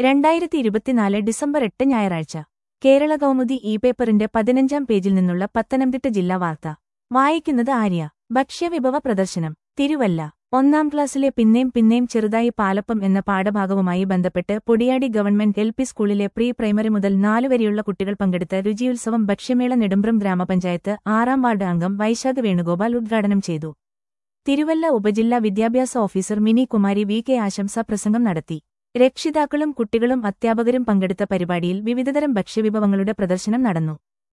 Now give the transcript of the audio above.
രണ്ടായിരത്തി ഇരുപത്തിനാല് ഡിസംബർ എട്ട് ഞായറാഴ്ച കേരള കൗമുദി ഇ പേപ്പറിന്റെ പതിനഞ്ചാം പേജിൽ നിന്നുള്ള പത്തനംതിട്ട ജില്ലാ വാർത്ത വായിക്കുന്നത് ആര്യ ഭക്ഷ്യവിഭവ പ്രദർശനം തിരുവല്ല ഒന്നാം ക്ലാസ്സിലെ പിന്നേം പിന്നേം ചെറുതായി പാലപ്പം എന്ന പാഠഭാഗവുമായി ബന്ധപ്പെട്ട് പൊടിയാടി ഗവൺമെന്റ് എൽ പി സ്കൂളിലെ പ്രീ പ്രൈമറി മുതൽ നാലു വരെയുള്ള കുട്ടികൾ പങ്കെടുത്ത രുചിയുത്സവം ഭക്ഷ്യമേള നെടുമ്പ്രം ഗ്രാമപഞ്ചായത്ത് ആറാം വാർഡ് അംഗം വൈശാഖ് വേണുഗോപാൽ ഉദ്ഘാടനം ചെയ്തു തിരുവല്ല ഉപജില്ലാ വിദ്യാഭ്യാസ officer Mini Kumari V K ആശംസാ പ്രസംഗം നടത്തി രക്ഷിതാക്കളും കുട്ടികളും അധ്യാപകരും പങ്കെടുത്ത പരിപാടിയിൽ വിവിധതരം ഭക്ഷ്യവിഭവങ്ങളുടെ പ്രദർശനം നടന്നു